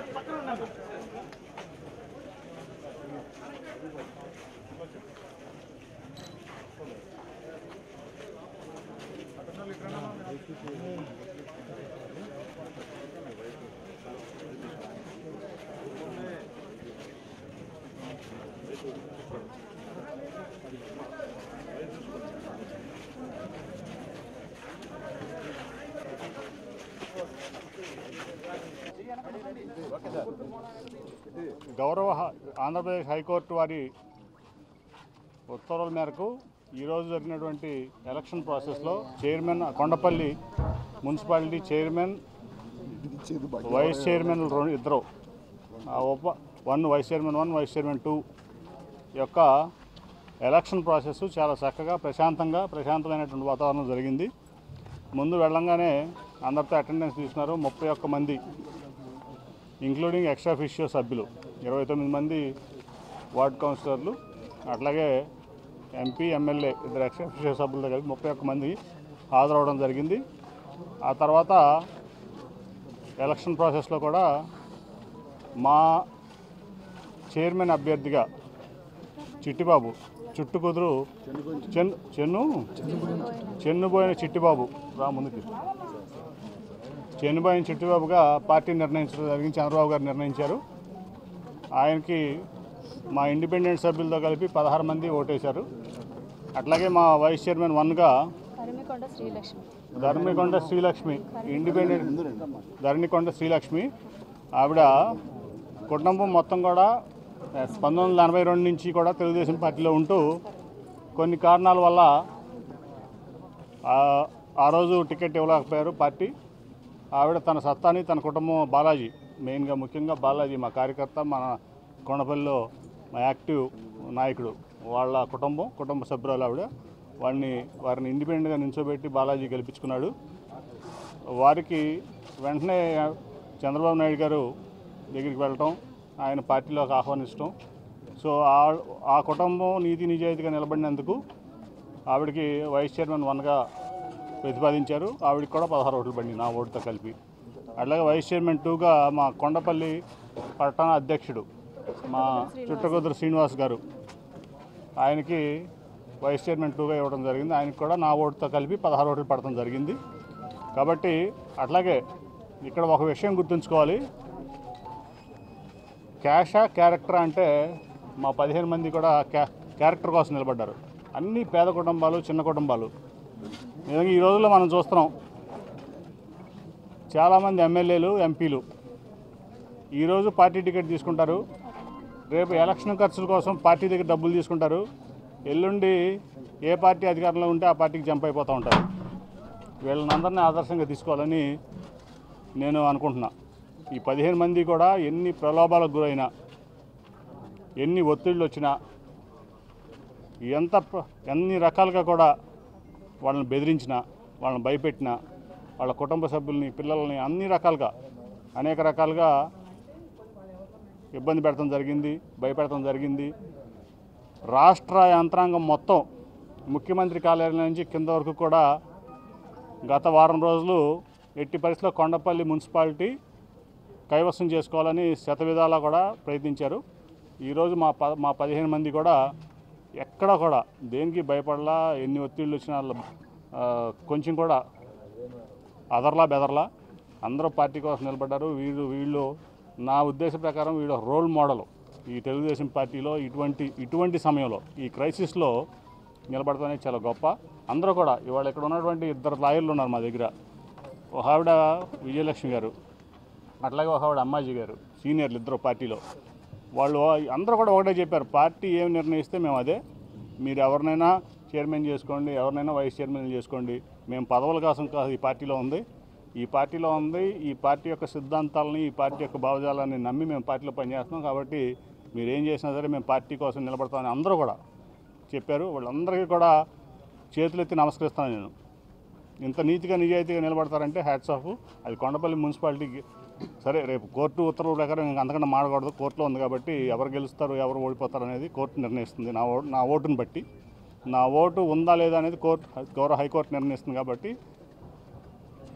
గౌరవ హ- ఆంధ్రప్రదేశ్ హైకోర్టు వారి ఉత్తర్వుల మేరకు ఈరోజు జరిగినటువంటి ఎలక్షన్ ప్రాసెస్లో chairman Kondapalli municipality chairman vice chairman రెండు ఇద్దరు ఆ ఉప one vice chairman one vice chairman two యొక్క ఎలక్షన్ ప్రాసెస్ చాలా చక్కగా ప్రశాంతంగా ప్రశాంతమైనటువంటి వాతావరణం జరిగింది ముందు వెళ్ళంగానే అందరితో అటెండెన్స్ తీసుకున్నారు ముప్పై ఒక్క మంది ఇంక్లూడింగ్ ఎక్స్ట్రా ఫిషియో సభ్యులు ఇరవై తొమ్మిది మంది వార్డ్ కౌన్సిలర్లు అట్లాగే ఎంపీ ఎమ్మెల్యే ఇద్దరు ఎక్స్ట్రా ఫిషియో సభ్యులతో కలిపి ముప్పై ఒక్క మంది హాజరవడం జరిగింది ఆ తర్వాత ఎలక్షన్ ప్రాసెస్లో కూడా మా చైర్మన్ అభ్యర్థిగా చిట్టిబాబు చుట్టు కుదురు చెన్ను చెన్ను చెన్నుబోయిన చిట్టిబాబు రా ముందుకి చెన్నుబోయిన చిట్టిబాబుగా పార్టీ నిర్ణయించడం జరిగింది చంద్రబాబు గారు నిర్ణయించారు ఆయనకి మా ఇండిపెండెంట్ సభ్యులతో కలిపి పదహారు మంది ఓటేశారు అట్లాగే మా వైస్ చైర్మన్ వన్గా కరిమికొండ శ్రీలక్ష్మి ధర్మికొండ శ్రీలక్ష్మి ఇండిపెండెంట్ ధరణికొండ శ్రీలక్ష్మి ఆవిడ కుటుంబం మొత్తం కూడా పంతొమ్మిది వందల ఎనభై రెండు నుంచి కూడా తెలుగుదేశం పార్టీలో ఉంటూ కొన్ని కారణాల వల్ల ఆ- ఆ రోజు టికెట్ ఇవ్వలేకపోయారు పార్టీ ఆవిడ తన సత్తాని తన కుటుంబం బాలాజీ మెయిన్గా ముఖ్యంగా బాలాజీ మా కార్యకర్త మన కొండపల్లిలో మా యాక్టివ్ నాయకుడు వాళ్ళ కుటుంబం కుటుంబ సభ్యురాలు ఆవిడ వాడిని వారిని ఇండిపెండెంట్గా నిల్చోబెట్టి బాలాజీ గెలిపించుకున్నాడు వారికి వెంటనే చంద్రబాబు నాయుడు గారు దగ్గరికి వెళ్ళటం ఆయన పార్టీలోకి ఆహ్వానించడం సో ఆ ఆ కుటుంబం నీతి నిజాయితీగా నిలబడినందుకు ఆవిడకి వైస్ చైర్మన్ వన్గా ప్రతిపాదించారు ఆవిడకి కూడా పదహారు ఓట్లు పడింది నా ఓటుతో కలిపి అట్లాగే వైస్ చైర్మన్ టూగా మా కొండపల్లి పట్టణ అధ్యక్షుడు మా చుట్టకుదురు శ్రీనివాస్ గారు ఆయనకి వైస్ చైర్మన్ టూగా ఇవ్వడం జరిగింది ఆయనకి కూడా నా ఓటుతో కలిపి పదహారు ఓట్లు పడటం జరిగింది కాబట్టి అట్లాగే ఇక్కడ ఒక విషయం గుర్తుంచుకోవాలి క్యాషా క్యారెక్టర్ అంటే మా పదిహేను మంది కూడా క్యా క్యారెక్టర్ కోసం నిలబడ్డారు అన్ని పేద కుటుంబాలు చిన్న కుటుంబాలు నిజంగా ఈ రోజుల్లో మనం చూస్తున్నాం చాలామంది ఎమ్మెల్యేలు ఎంపీలు ఈరోజు పార్టీ టికెట్ తీసుకుంటారు రేపు ఎలక్షన్ ఖర్చుల కోసం పార్టీ దగ్గర డబ్బులు తీసుకుంటారు ఎల్లుండి ఏ పార్టీ అధికారంలో ఉంటే ఆ పార్టీకి జంప్ అయిపోతూ ఉంటారు వీళ్ళని అందరినీ ఆదర్శంగా తీసుకోవాలని నేను అనుకుంటున్నా ఈ పదిహేను మంది కూడా ఎన్ని ప్రలోభాలకు గురైనా ఎన్ని ఒత్తిళ్ళు వచ్చినా ఎంత ప్ర- ఎన్ని రకాలుగా కూడా వాళ్ళని బెదిరించినా వాళ్ళని భయపెట్టినా వాళ్ళ కుటుంబ సభ్యుల్ని పిల్లల్ని అన్ని రకాలుగా అనేక రకాలుగా ఇబ్బంది పెడతాం జరిగింది భయపెడతాం జరిగింది రాష్ట్ర యంత్రాంగం మొత్తం ముఖ్యమంత్రి కార్యాలయం నుంచి కింద వరకు కూడా గత వారం రోజులు ఎట్టి పరిస్థితుల్లో కొండపల్లి మున్సిపాలిటీ కైవసం చేసుకోవాలని శత విధాలా కూడా ప్రయత్నించారు ఈరోజు మా ప మా పదిహేను మంది కూడా ఎక్కడ కూడా దేనికి భయపడలా ఎన్ని ఒత్తిళ్ళు వచ్చినా ఆ, కొంచెం కూడా అదర్లా బెదర్లా అందరూ పార్టీ కోసం నిలబడ్డారు వీళ్ళు వీళ్ళు నా ఉద్దేశ ప్రకారం వీళ్ళు ఒక రోల్ మోడల్ ఈ తెలుగుదేశం పార్టీలో ఇటువంటి ఇటువంటి సమయంలో ఈ క్రైసిస్లో నిలబడటం అనేది చాలా గొప్ప అందరూ కూడా ఇవాళ ఇక్కడ ఉన్నటువంటి ఇద్దరు లాయర్లు ఉన్నారు మా దగ్గర ఒక ఆవిడ విజయలక్ష్మి గారు అట్లాగే ఒక ఆవిడ అమ్మాజీ గారు సీనియర్లు ఇద్దరు పార్టీలో వాళ్ళు అందరూ కూడా ఒకటే చెప్పారు పార్టీ ఏం నిర్ణయిస్తే మేము అదే మీరు ఎవరినైనా చైర్మన్ చేసుకోండి ఎవరినైనా వైస్ చైర్మన్ చేసుకోండి మేము పదవుల కోసం కాదు ఈ పార్టీలో ఉంది ఈ పార్టీలో ఉంది ఈ పార్టీ యొక్క సిద్ధాంతాలని ఈ పార్టీ యొక్క భావజాలాన్ని నమ్మి మేము పార్టీలో పనిచేస్తున్నాం కాబట్టి మీరు ఏం చేసినా సరే మేము పార్టీ కోసం నిలబడతామని అందరూ కూడా చెప్పారు వాళ్ళందరికీ కూడా చేతులెత్తి నమస్కరిస్తాను నేను ఇంత నీతిగా నిజాయితీగా నిలబడతారంటే హ్యాట్స్ ఆఫ్ అది కొండపల్లి మున్సిపాలిటీకి సరే రేపు కోర్టు ఉత్తర్వు ప్రకారం ఇంకా అంతకన్నా మాడకూడదు కోర్టులో ఉంది కాబట్టి ఎవరు గెలుస్తారు ఎవరు ఓడిపోతారు అనేది కోర్టు నిర్ణయిస్తుంది నా ఓటు నా ఓటుని బట్టి నా ఓటు ఉందా లేదా అనేది కోర్టు గౌరవ హైకోర్టు నిర్ణయిస్తుంది కాబట్టి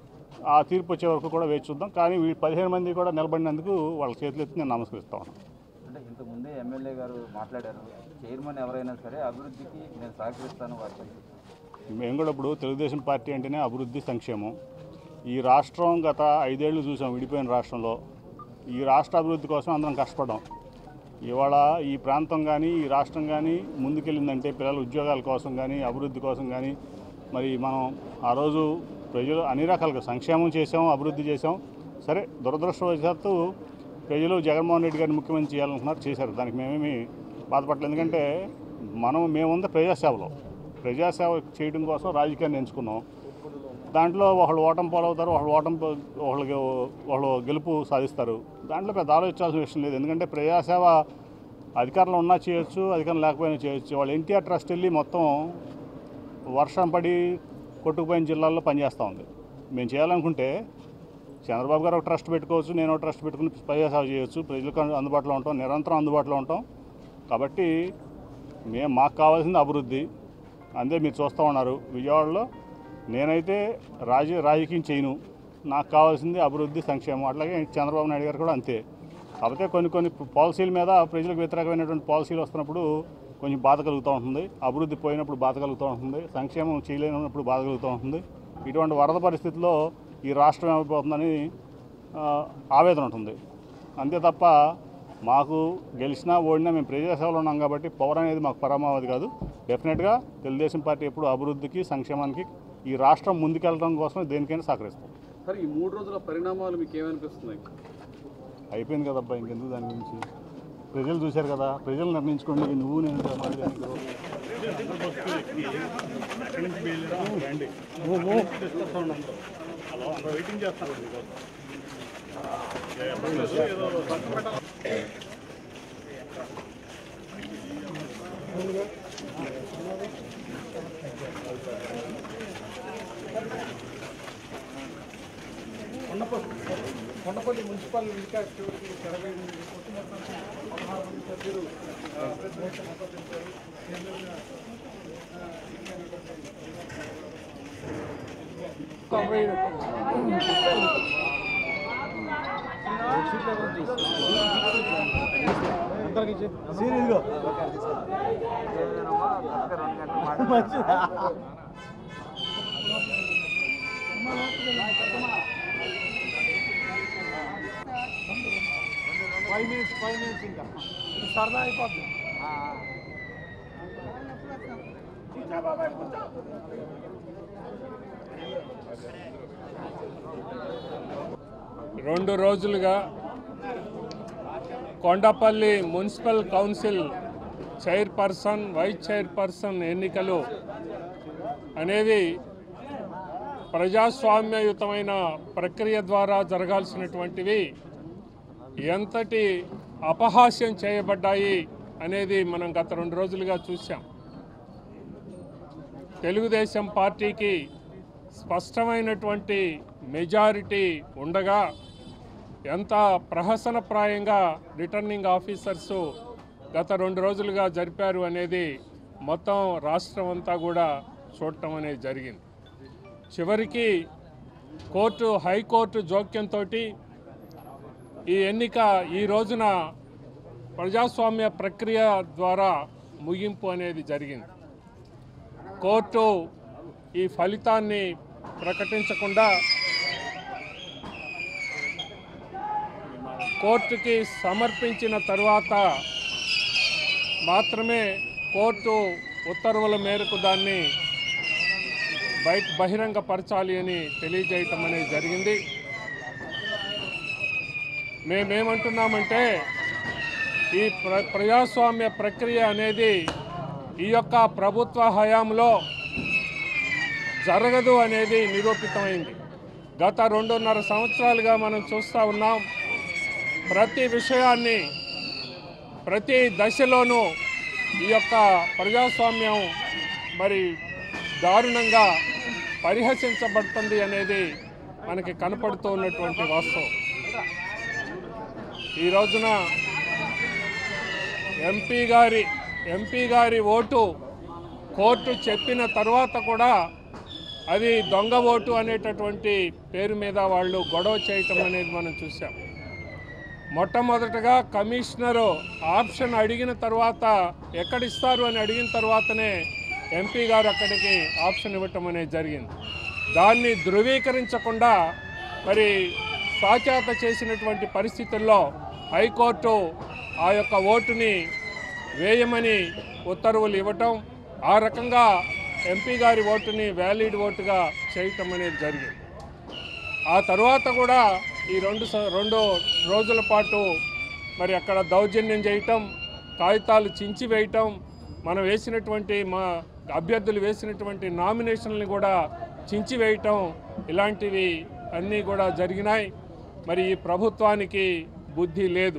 ఆ తీర్పు వచ్చే వరకు కూడా వేచి చూద్దాం కానీ వీళ్ళు పదిహేను మంది కూడా నిలబడినందుకు వాళ్ళ చేతులు ఎత్తి నేను నమస్కరిస్తా ఉన్నాను అంటే ఇంతకుముందే ఎమ్మెల్యే గారు మాట్లాడారు చైర్మన్ ఎవరైనా సరే అభివృద్ధికి నేను సహకరిస్తాను వారికి మేము కూడా ఇప్పుడు తెలుగుదేశం పార్టీ అంటేనే అభివృద్ధి సంక్షేమం ఈ రాష్ట్రం గత ఐదేళ్లు చూసాం విడిపోయిన రాష్ట్రంలో ఈ రాష్ట్ర అభివృద్ధి కోసం అందరం కష్టపడ్డాం ఇవాళ ఈ ప్రాంతం కానీ ఈ రాష్ట్రం కానీ ముందుకెళ్ళిందంటే పిల్లల ఉద్యోగాల కోసం కానీ అభివృద్ధి కోసం కానీ మరి మనం ఆ రోజు ప్రజలు అన్ని రకాలుగా సంక్షేమం చేసాం అభివృద్ధి చేసాం సరే దురదృష్టవశాత్తు ప్రజలు జగన్మోహన్ రెడ్డి గారిని ముఖ్యమంత్రి చేయాలనుకున్నారు చేశారు దానికి మేమేమి బాధపడలేదు ఎందుకంటే మనం మేముంది ప్రజాసేవలో ప్రజాసేవ చేయడం కోసం రాజకీయాన్ని ఎంచుకున్నాం దాంట్లో ఒకళ్ళు ఓటం పాలవుతారు ఒకళ్ళు ఓటం ప- ఒకళ్ళు ఒకళ్ళు గెలుపు సాధిస్తారు దాంట్లో పెద్ద ఆలోచించాల్సిన విషయం లేదు ఎందుకంటే ప్రజాసేవ అధికారంలో ఉన్నా చేయొచ్చు అధికారం లేకపోయినా చేయొచ్చు వాళ్ళు ఎన్టీఆర్ ట్రస్ట్ వెళ్ళి మొత్తం వర్షం పడి కొట్టుకుపోయిన జిల్లాల్లో పనిచేస్తూ ఉంది మేము చేయాలనుకుంటే చంద్రబాబు గారు ఒక ట్రస్ట్ పెట్టుకోవచ్చు నేను ఒక ట్రస్ట్ పెట్టుకుని ప్రజాసేవ చేయొచ్చు ప్రజలకు అందుబాటులో ఉంటాం నిరంతరం అందుబాటులో ఉంటాం కాబట్టి మేము మాకు కావాల్సింది అభివృద్ధి అంతే మీరు చూస్తూ ఉన్నారు విజయవాడలో నేనైతే రాజ రాజకీయం చేయను నాకు కావాల్సింది అభివృద్ధి సంక్షేమం అట్లాగే చంద్రబాబు నాయుడు గారు కూడా అంతే కాకపోతే కొన్ని కొన్ని పాలసీల మీద ప్రజలకు వ్యతిరేకమైనటువంటి పాలసీలు వస్తున్నప్పుడు కొంచెం బాధ కలుగుతూ ఉంటుంది అభివృద్ధి పోయినప్పుడు బాధ కలుగుతూ ఉంటుంది సంక్షేమం చేయలేనప్పుడు బాధ కలుగుతూ ఉంటుంది ఇటువంటి వరద పరిస్థితుల్లో ఈ రాష్ట్రం ఏమైపోతుందని ఆ, ఆవేదన ఉంటుంది అంతే తప్ప మాకు గెలిచినా ఓడినా మేము ప్రజాసేవలో ఉన్నాం కాబట్టి పవర్ అనేది మాకు పరమావధి కాదు డెఫినెట్గా తెలుగుదేశం పార్టీ ఎప్పుడు అభివృద్ధికి సంక్షేమానికి ఈ రాష్ట్రం ముందుకెళ్ళడం కోసం దేనికైనా సహకరిస్తాం సార్ ఈ మూడు రోజుల పరిణామాలు మీకు ఏమనిపిస్తున్నాయి అయిపోయింది కదబ్బా ఇంకెందుకు దాని గురించి ప్రజలు చూశారు కదా ప్రజలు నిర్ణయించుకోండి నువ్వు నేను మళ్ళీ దానికి రండి. హలో అందరూ వెయిటింగ్ చేస్తాను కొండపల్లి మున్సిపల్ వికాస్ పదహారు మంది సభ్యులు ప్రతిపక్షం ఆపాదించారు ఫైవ్ మినిట్స్ ఫైవ్ మినిట్స్ ఇంకా సరదా అయిపోతుంది రెండు రోజులుగా Kondapalli municipal council chairperson vice chairperson ఎన్నికలు అనేవి ప్రజాస్వామ్యయుతమైన ప్రక్రియ ద్వారా జరగాల్సినటువంటివి ఎంతటి అపహాస్యం చేయబడ్డాయి అనేది మనం గత రెండు రోజులుగా చూసాం తెలుగుదేశం పార్టీకి స్పష్టమైనటువంటి మెజారిటీ ఉండగా ఎంత ప్రహసనప్రాయంగా రిటర్నింగ్ ఆఫీసర్సు గత రెండు రోజులుగా జరిపారు అనేది మొత్తం రాష్ట్రం అంతా కూడా చూడటం అనేది జరిగింది చివరికి కోర్టు హైకోర్టు జోక్యంతో ఈ ఎన్నిక ఈ రోజున ప్రజాస్వామ్య ప్రక్రియ ద్వారా ముగింపు అనేది జరిగింది కోర్టు ఈ ఫలితాన్ని ప్రకటించకుండా కోర్టుకి సమర్పించిన తరువాత మాత్రమే కోర్టు ఉత్తర్వుల మేరకు దాన్ని బయట బహిరంగపరచాలి అని తెలియజేయటం అనేది జరిగింది మేమేమంటున్నామంటే ఈ ప్ర ప్రజాస్వామ్య ప్రక్రియ అనేది ఈ యొక్క ప్రభుత్వ హయాంలో జరగదు అనేది నిరూపితమైంది గత రెండున్నర సంవత్సరాలుగా మనం చూస్తూ ఉన్నాం ప్రతి విషయాన్ని ప్రతి దశలోనూ ఈ యొక్క ప్రజాస్వామ్యం మరి దారుణంగా పరిహసించబడుతుంది అనేది మనకి కనపడుతూ ఉన్నటువంటి వాస్తవం ఈ రోజున ఎంపీ గారి ఎంపీ గారి ఓటు కోర్టు చెప్పిన తర్వాత కూడా అది దొంగ ఓటు అనేటటువంటి పేరు మీద వాళ్ళు గొడవ చేయటం అనేది మనం చూసాం మొట్టమొదటగా కమిషనరు ఆప్షన్ అడిగిన తర్వాత ఎక్కడిస్తారు అని అడిగిన తర్వాతనే ఎంపీ గారు అక్కడికి ఆప్షన్ ఇవ్వటం అనేది జరిగింది దాన్ని ధృవీకరించకుండా మరి సాచేత చేసినటువంటి పరిస్థితుల్లో హైకోర్టు ఆ యొక్క ఓటుని వేయమని ఉత్తర్వులు ఇవ్వటం ఆ రకంగా ఎంపీ గారి ఓటుని వ్యాలిడ్ ఓటుగా చేయటం అనేది జరిగింది ఆ తర్వాత కూడా ఈ రెండు స- రెండు రోజుల పాటు మరి అక్కడ దౌర్జన్యం చేయటం కాగితాలు చించి వేయటం మనం వేసినటువంటి మా అభ్యర్థులు వేసినటువంటి నామినేషన్లని కూడా చించి వేయటం ఇలాంటివి అన్నీ కూడా జరిగినాయి మరి ఈ ప్రభుత్వానికి బుద్ధి లేదు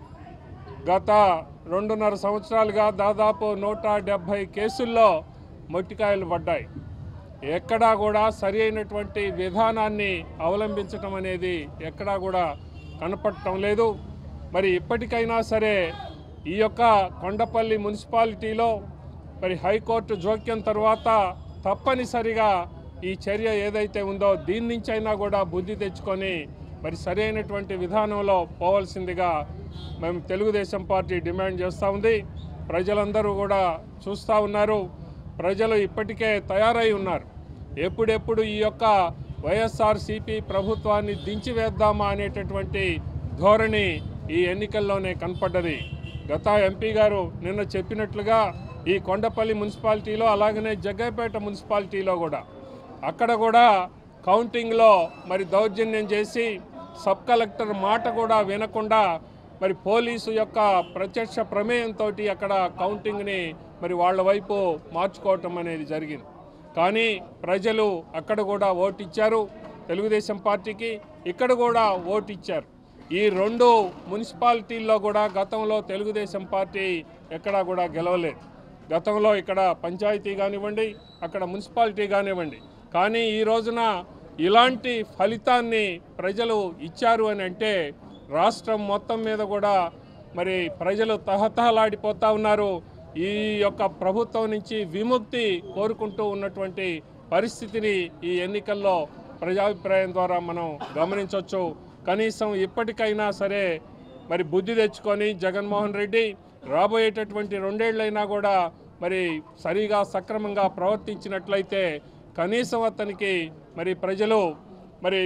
గత రెండున్నర సంవత్సరాలుగా దాదాపు నూట డెబ్భై కేసుల్లో మొట్టికాయలు పడ్డాయి ఎక్కడా కూడా సరి అయినటువంటి విధానాన్ని అవలంబించటం అనేది ఎక్కడా కూడా కనపడటం లేదు మరి ఇప్పటికైనా సరే ఈ యొక్క కొండపల్లి మున్సిపాలిటీలో మరి హైకోర్టు జోక్యం తర్వాత తప్పనిసరిగా ఈ చర్య ఏదైతే ఉందో దీని నుంచి అయినా కూడా బుద్ధి తెచ్చుకొని మరి సరైనటువంటి విధానంలో పోవాల్సిందిగా మేము తెలుగుదేశం పార్టీ డిమాండ్ చేస్తూ ఉంది ప్రజలందరూ కూడా చూస్తూ ఉన్నారు ప్రజలు ఇప్పటికే తయారై ఉన్నారు ఎప్పుడెప్పుడు ఈ యొక్క వైఎస్ఆర్సిపి ప్రభుత్వాన్ని దించివేద్దామా అనేటటువంటి ధోరణి ఈ ఎన్నికల్లోనే కనపడ్డది గత ఎంపీ గారు నిన్న చెప్పినట్లుగా ఈ కొండపల్లి మున్సిపాలిటీలో అలాగనే జగ్గైపేట మున్సిపాలిటీలో కూడా అక్కడ కూడా కౌంటింగ్లో మరి దౌర్జన్యం చేసి సబ్ కలెక్టర్ మాట కూడా వినకుండా మరి పోలీసు యొక్క ప్రత్యక్ష ప్రమేయంతో అక్కడ కౌంటింగ్ని మరి వాళ్ళ వైపు మార్చుకోవటం అనేది జరిగింది కానీ ప్రజలు అక్కడ కూడా ఓటు ఇచ్చారు తెలుగుదేశం పార్టీకి ఇక్కడ కూడా ఓటు ఇచ్చారు ఈ రెండు మున్సిపాలిటీల్లో కూడా గతంలో తెలుగుదేశం పార్టీ ఎక్కడా కూడా గెలవలేదు గతంలో ఇక్కడ పంచాయతీ కానివ్వండి అక్కడ మున్సిపాలిటీ కానివ్వండి కానీ ఈ రోజున ఇలాంటి ఫలితాన్ని ప్రజలు ఇచ్చారు అని అంటే రాష్ట్రం మొత్తం మీద కూడా మరి ప్రజలు తహతహలాడిపోతూ ఉన్నారు ఈ యొక్క ప్రభుత్వం నుంచి విముక్తి కోరుకుంటూ ఉన్నటువంటి పరిస్థితిని ఈ ఎన్నికల్లో ప్రజాభిప్రాయం ద్వారా మనం గమనించవచ్చు కనీసం ఇప్పటికైనా సరే మరి బుద్ధి తెచ్చుకొని జగన్మోహన్ రెడ్డి రాబోయేటటువంటి రెండేళ్లైనా కూడా మరి సరిగా సక్రమంగా ప్రవర్తించినట్లయితే కనీసం అతనికి మరి ప్రజలు మరి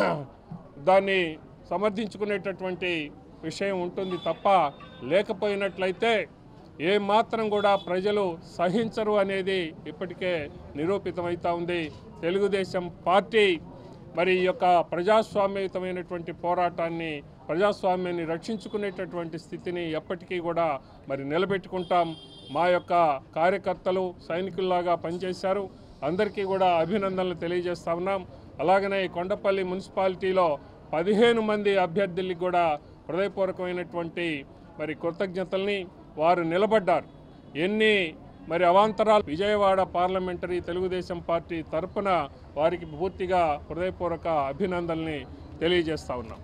దాన్ని సమర్థించుకునేటటువంటి విషయం ఉంటుంది తప్ప లేకపోయినట్లయితే ఏ మాత్రం కూడా ప్రజలు సహించరు అనేది ఇప్పటికే నిరూపితమవుతా ఉంది తెలుగుదేశం పార్టీ మరి ఈ యొక్క ప్రజాస్వామ్యయుతమైనటువంటి పోరాటాన్ని ప్రజాస్వామ్యాన్ని రక్షించుకునేటటువంటి స్థితిని ఎప్పటికీ కూడా మరి నిలబెట్టుకుంటాం మా యొక్క కార్యకర్తలు సైనికుల్లాగా పనిచేశారు అందరికీ కూడా అభినందనలు తెలియజేస్తా ఉన్నాం అలాగనే ఈ కొండపల్లి మున్సిపాలిటీలో పదిహేను మంది అభ్యర్థులకి కూడా హృదయపూర్వకమైనటువంటి మరి కృతజ్ఞతల్ని వారు నిలబడ్డారు ఎన్ని మరి అవాంతరాలు విజయవాడ పార్లమెంటరీ తెలుగుదేశం పార్టీ తరపున వారికి పూర్తిగా హృదయపూర్వక అభినందనల్ని తెలియజేస్తా ఉన్నాం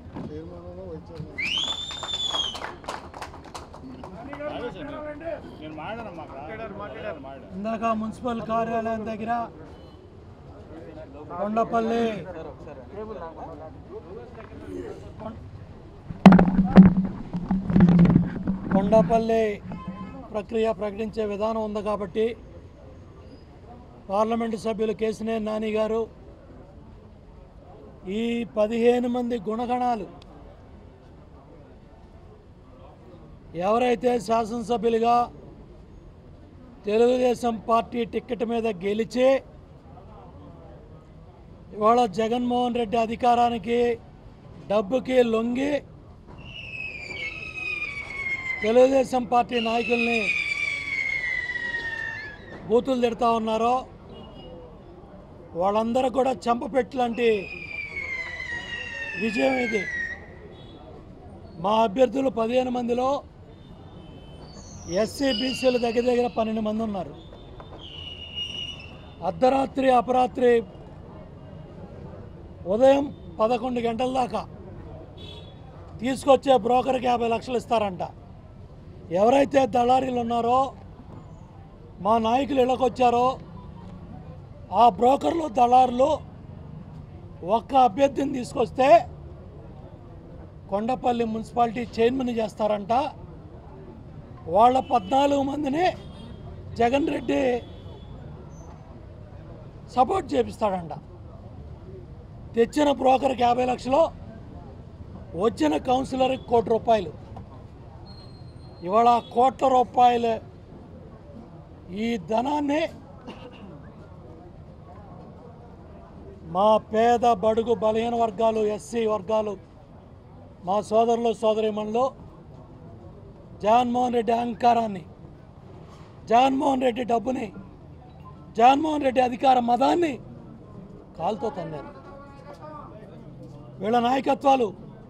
నేను మాట్లాడను మాట్లాడారు ఇందాక మున్సిపల్ కార్యాలయం దగ్గర కొండపల్లి కొండపల్లి ప్రక్రియ ప్రకటించే విధానం ఉంది కాబట్టి పార్లమెంటు సభ్యులు కేసినేని నాని గారు ఈ పదిహేను మంది గుణగణాలు ఎవరైతే శాసనసభ్యులుగా తెలుగుదేశం పార్టీ టిక్కెట్ మీద గెలిచి ఇవాళ జగన్మోహన్ రెడ్డి అధికారానికి డబ్బుకి లొంగి తెలుగుదేశం పార్టీ నాయకుల్ని బూతులు తిడతా ఉన్నారో వాళ్ళందరూ కూడా చంపపెట్టు లాంటి విజయం ఇది మా అభ్యర్థులు పదిహేను మందిలో ఎస్సీ బీసీలు దగ్గర దగ్గర పన్నెండు మంది ఉన్నారు అర్ధరాత్రి అపరాత్రి ఉదయం పదకొండు గంటల దాకా తీసుకొచ్చే బ్రోకర్కి యాభై లక్షలు ఇస్తారంట ఎవరైతే దళారీలు ఉన్నారో మా నాయకులు ఇళ్ళకొచ్చారో ఆ బ్రోకర్లు దళారులు ఒక్క అభ్యర్థిని తీసుకొస్తే కొండపల్లి మున్సిపాలిటీ చైర్మన్ చేస్తారంట వాళ్ళ పద్నాలుగు మందిని జగన్ రెడ్డి సపోర్ట్ చేపిస్తాడంట తెచ్చిన బ్రోకర్కి యాభై లక్షలు వచ్చిన కౌన్సిలర్కి కోటి రూపాయలు ఇవాళ కోట్ల రూపాయలు ఈ ధనాన్ని మా పేద బడుగు బలహీన వర్గాలు ఎస్సీ వర్గాలు మా సోదరులు సోదరిమణులు జగన్మోహన్ రెడ్డి అహంకారాన్ని జగన్మోహన్ రెడ్డి డబ్బుని జగన్మోహన్ రెడ్డి అధికార మదాన్ని కాలుతో తన్నారు వీళ్ళ నాయకత్వాలు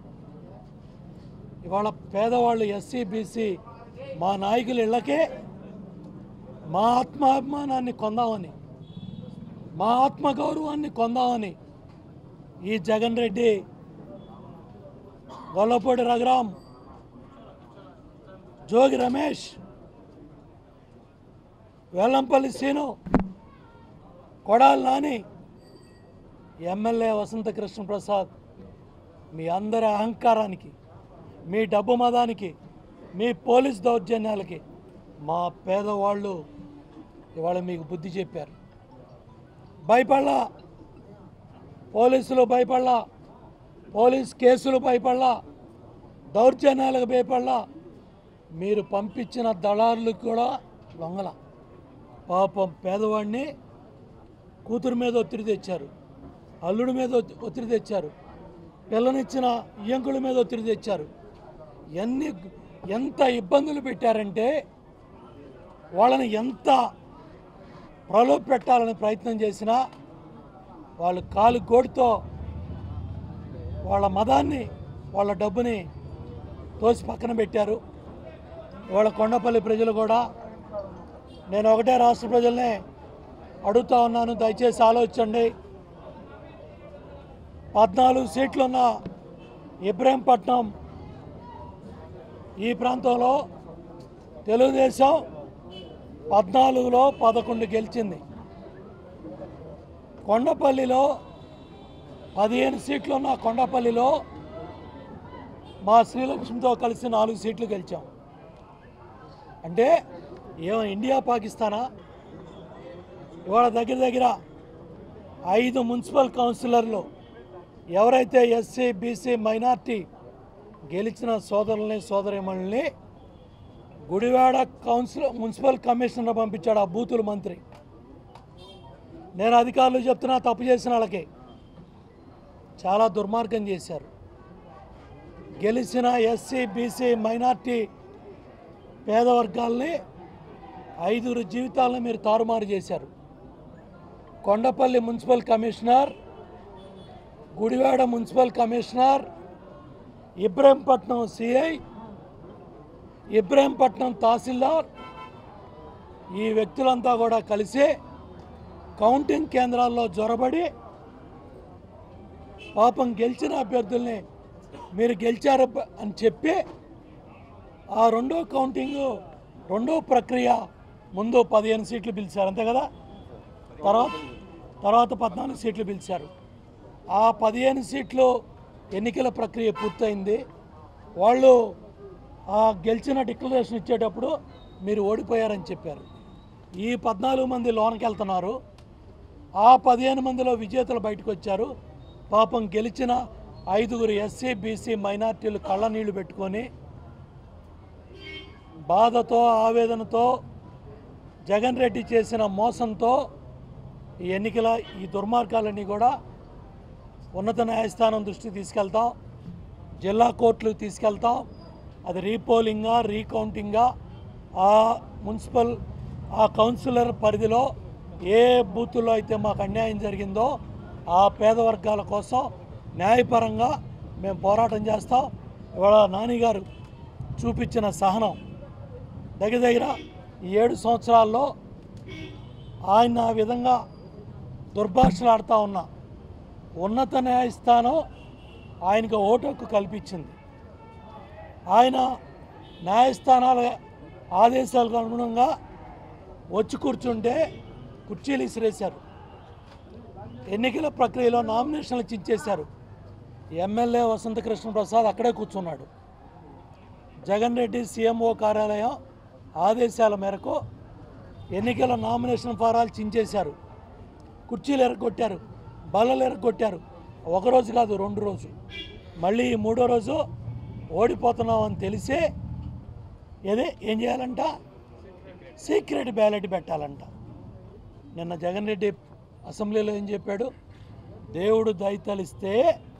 ఇవాళ పేదవాళ్ళు ఎస్సీ బీసీ మా నాయకుల ఇళ్ళకే మా ఆత్మాభిమానాన్ని కొందామని మా ఆత్మగౌరవాన్ని కొందామని ఈ జగన్ రెడ్డి గొల్లపూడి రఘురాం జోగి రమేష్ వెల్లంపల్లి సీను కొడాలి నాని ఎమ్మెల్యే వసంత కృష్ణ ప్రసాద్ మీ అందరి అహంకారానికి మీ డబ్బు మదానికి మీ పోలీస్ దౌర్జన్యాలకి మా పేదవాళ్ళు ఇవాళ మీకు బుద్ధి చెప్పారు భయపడలా పోలీసులు భయపడలా పోలీస్ కేసులు భయపడలా దౌర్జన్యాలకు భయపడలా మీరు పంపించిన దళారులకు కూడా లొంగల పాపం పేదవాడిని కూతురు మీద ఒత్తిడి తెచ్చారు అల్లుడి మీద ఒత్తి- ఒత్తిడి తెచ్చారు పిల్లనిచ్చిన ఇయ్యంకుల మీద ఒత్తిడి తెచ్చారు ఎన్ని ఎంత ఇబ్బందులు పెట్టారంటే వాళ్ళని ఎంత ప్రలోభ పెట్టాలని ప్రయత్నం చేసినా వాళ్ళు కాలు గోడుతో వాళ్ళ మదాన్ని వాళ్ళ డబ్బుని తోసి పక్కన పెట్టారు ఇవాళ కొండపల్లి ప్రజలు కూడా నేను ఒకటే రాష్ట్ర ప్రజల్నే అడుగుతా ఉన్నాను దయచేసి ఆలోచించండి పద్నాలుగు సీట్లున్న ఇబ్రహీంపట్నం ఈ ప్రాంతంలో తెలుగుదేశం పద్నాలుగులో పదకొండు గెలిచింది కొండపల్లిలో పదిహేను సీట్లున్న కొండపల్లిలో మా శ్రీలక్ష్మితో కలిసి నాలుగు సీట్లు గెలిచాం అంటే ఏమో ఇండియా పాకిస్తానా ఇవాళ దగ్గర దగ్గర ఐదు మున్సిపల్ కౌన్సిలర్లు ఎవరైతే ఎస్సీ బీసీ మైనార్టీ గెలిచిన సోదరుల్ని సోదరిమణుల్ని గుడివాడ కౌన్సిల్ మున్సిపల్ కమిషనర్ పంపించాడు ఆ బూతుల మంత్రి నేను అధికారులు చెప్తున్నా తప్పు చేసిన వాళ్ళకి చాలా దుర్మార్గం చేశారు గెలిచిన ఎస్సీ బీసీ మైనార్టీ పేద వర్గాల్ని ఐదుగురు జీవితాలను మీరు తారుమారు చేశారు Kondapalli municipal commissioner Gudivada municipal commissioner Ibrahimpatnam CI Ibrahimpatnam తహసీల్దార్ ఈ వ్యక్తులంతా కూడా కలిసి కౌంటింగ్ కేంద్రాల్లో జొరబడి పాపం గెలిచిన అభ్యర్థుల్ని మీరు గెలిచారు బ- అని చెప్పి ఆ రెండో కౌంటింగ్ రెండో ప్రక్రియ ముందు పదిహేను సీట్లు పిలిచారు అంతే కదా తర్వాత తర్వాత పద్నాలుగు సీట్లు పిలిచారు ఆ పదిహేను సీట్లు ఎన్నికల ప్రక్రియ పూర్తయింది వాళ్ళు ఆ గెలిచిన డిక్లరేషన్ ఇచ్చేటప్పుడు మీరు ఓడిపోయారని చెప్పారు ఈ పద్నాలుగు మంది లోనకి వెళ్తున్నారు ఆ పదిహేను మందిలో విజేతలు బయటకు వచ్చారు పాపం గెలిచిన ఐదుగురు ఎస్సీ బీసీ మైనార్టీలు కళ్ళ నీళ్లు పెట్టుకొని బాధతో ఆవేదనతో జగన్ రెడ్డి చేసిన మోసంతో ఈ ఎన్నికల ఈ దుర్మార్గాలన్నీ కూడా ఉన్నత న్యాయస్థానం దృష్టికి తీసుకెళ్తాం జిల్లా కోర్టులకు తీసుకెళ్తాం అది రీపోలింగా రీకౌంటింగా ఆ మున్సిపల్ ఆ కౌన్సిలర్ పరిధిలో ఏ బూతుల్లో అయితే మాకు అన్యాయం జరిగిందో ఆ పేద వర్గాల కోసం న్యాయపరంగా మేము పోరాటం చేస్తాం ఇవాళ నానిగారు చూపించిన సహనం దగ్గర దగ్గర ఈ ఏడు సంవత్సరాల్లో ఆయన ఆ విధంగా దుర్భాషలాడుతూ ఉన్నా ఉన్నత న్యాయస్థానం ఆయనకు ఓటు హక్కు కల్పించింది ఆయన న్యాయస్థానాల ఆదేశాలకు అనుగుణంగా వచ్చి కూర్చుంటే కుర్చీలు ఇసిరేశారు ఎన్నికల ప్రక్రియలో నామినేషన్లు చించేశారు ఎమ్మెల్యే వసంతకృష్ణ ప్రసాద్ అక్కడే కూర్చున్నాడు జగన్ రెడ్డి సీఎంఓ కార్యాలయం ఆదేశాల మేరకు ఎన్నికల నామినేషన్ ఫారాలు చించేశారు కుర్చీలు ఎరగొట్టారు బల్లలు ఎరగొట్టారు ఒకరోజు కాదు రెండు రోజు మళ్ళీ ఈ మూడో రోజు ఓడిపోతున్నాం అని తెలిసే ఏదే ఏం చేయాలంట సీక్రెట్ బ్యాలెట్ పెట్టాలంట నిన్న జగన్ రెడ్డి అసెంబ్లీలో ఏం చెప్పాడు దేవుడు దయతలిస్తే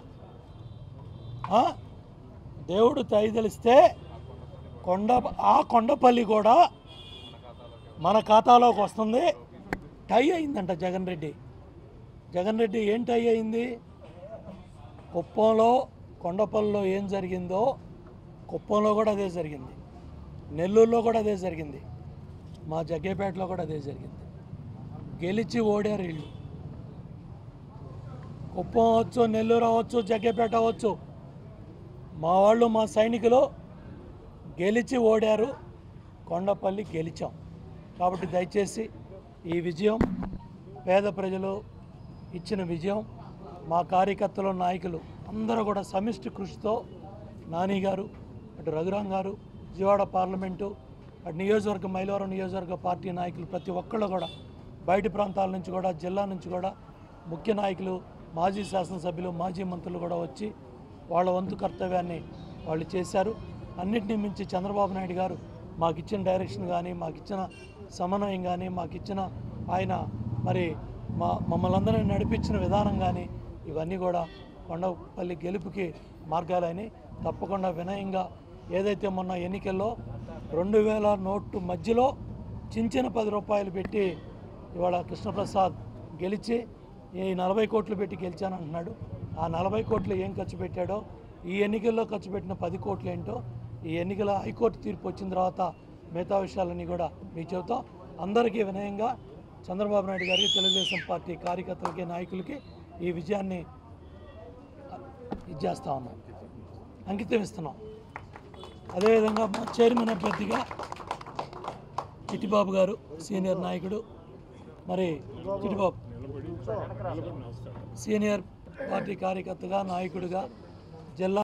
ఆ? దేవుడు దయతలిస్తే కొండ ఆ కొండపల్లి కూడా మన ఖాతాలోకి వస్తుంది టై అయిందంట జగన్ రెడ్డి జగన్ రెడ్డి ఏం టై అయింది కుప్పంలో కొండపల్లిలో ఏం జరిగిందో కుప్పంలో కూడా అదే జరిగింది నెల్లూరులో కూడా అదే జరిగింది మా జగ్గేపేటలో కూడా అదే జరిగింది గెలిచి ఓడారు వీళ్ళు కుప్పం అవ్వచ్చు నెల్లూరు అవ్వచ్చు జగ్గేపేట అవ్వచ్చు మా వాళ్ళు మా సైనికులు గెలిచి ఓడారు కొండపల్లి గెలిచాం కాబట్టి దయచేసి ఈ విజయం పేద ప్రజలు ఇచ్చిన విజయం మా కార్యకర్తలు నాయకులు అందరూ కూడా సమిష్టి కృషితో నాని గారు అటు రఘురాం గారు విజయవాడ పార్లమెంటు అటు నియోజకవర్గ మైలవరం నియోజకవర్గ పార్టీ నాయకులు ప్రతి ఒక్కళ్ళు కూడా బయటి ప్రాంతాల నుంచి కూడా జిల్లా నుంచి కూడా ముఖ్య నాయకులు మాజీ శాసనసభ్యులు మాజీ మంత్రులు కూడా వచ్చి వాళ్ళ వంతు కర్తవ్యాన్ని వాళ్ళు చేశారు అన్నిటినీ మించి చంద్రబాబు నాయుడు గారు మాకు ఇచ్చిన డైరెక్షన్ కానీ మాకు ఇచ్చిన సమన్వయం కానీ మాకు ఇచ్చిన ఆయన మరి మా మమ్మల్ని అందరినీ నడిపించిన విధానం కానీ ఇవన్నీ కూడా కొండపల్లి గెలుపుకి మార్గాలని తప్పకుండా వినయంగా ఏదైతే మొన్న ఎన్నికల్లో రెండు వేల నోటు మధ్యలో చించిన పది రూపాయలు పెట్టి ఇవాళ కృష్ణప్రసాద్ గెలిచి ఈ నలభై కోట్లు పెట్టి గెలిచాను అంటున్నాడు ఆ నలభై కోట్లు ఏం ఖర్చు పెట్టాడో ఈ ఎన్నికల్లో ఖర్చు పెట్టిన పది కోట్లు ఏంటో ఈ ఎన్నికల హైకోర్టు తీర్పు వచ్చిన తర్వాత మిగతా విషయాలన్నీ కూడా మీకు చెబుతాం అందరికీ వినయంగా చంద్రబాబు నాయుడు గారికి తెలుగుదేశం పార్టీ కార్యకర్తలకి నాయకులకి ఈ విజయాన్ని ఇది చేస్తా ఉన్నాం అంకితం ఇస్తున్నాం అదేవిధంగా మా చైర్మన్ అభ్యర్థిగా చిట్టిబాబు గారు సీనియర్ నాయకుడు మరి చిట్టిబాబు సీనియర్ పార్టీ కార్యకర్తగా నాయకుడిగా జిల్లా